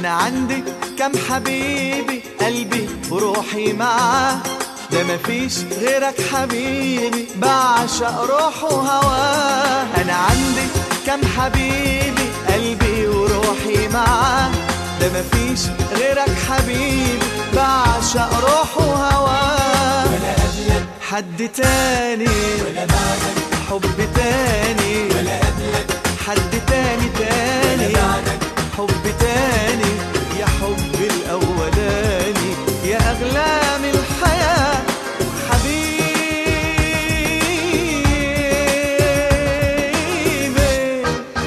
انا عندي كم حبيبي قلبي وروحي معاه ده مفيش غيرك حبيبي بعشق روح وهواه انا عندي كم حبيبي قلبي وروحي معاه ده مفيش غيرك حبيبي بعشق روح وهواه ولا قبلك حد تاني ولا بعدك حب تاني ولا قبلك حد تاني تاني ولا بعدك حب تاني يا حب الأولاني يا أغلى من الحياة حبيبي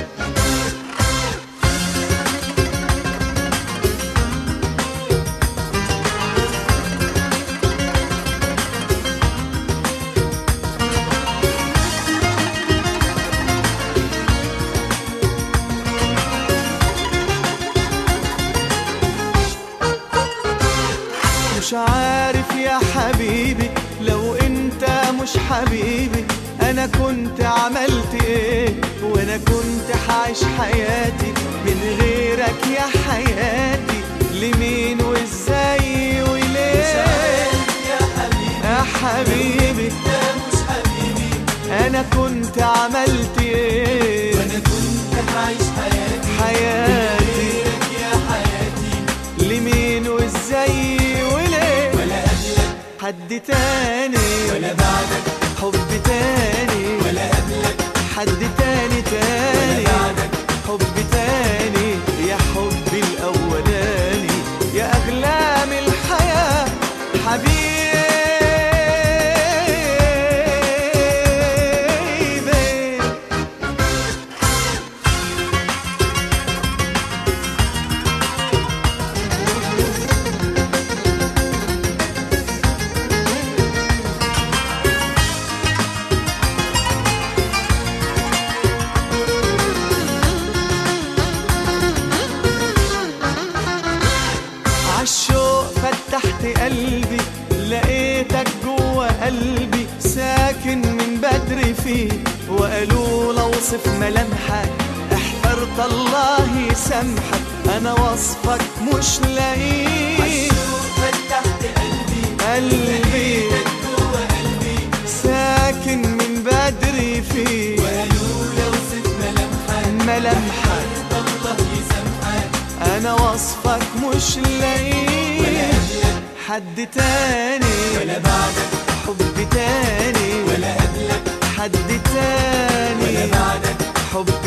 مش عارف يا حبيبي لو انت مش حبيبي انا كنت عملت ايه وانا كنت حعيش حياتي من غيرك يا حياتي لمين وازاي وليه يا حبيبي يا حبيبي انت مش حبيبي انا كنت عملت ايه وانا كنت عايش حياتي حياتي غيرك يا حياتي لمين وازاي وليه ولا قبلك حد تاني ولا بعدك حب تاني ولا قبلك حد تاني ولا تاني بعدك حب تاني يا حبي الأولاني يا أغلى من الحياة حبيبي عالشوق فتحت قلبي لقيتك جوا قلبي ساكن من بدري فيه وقالوا لو اوصف ملامحك احترت الله يسامحك انا وصفك مش لاقيه عالشوق فتحت قلبي قلبي لقيتك جوا قلبي ساكن من بدري فيه وقالوا لو ست ملامحك ملامحك الله يسامحك انا وصفك مش ولا لاقيه قبلك حد تاني ولا بعدك حب تاني ولا قبلك حد ولا تاني بعدك حب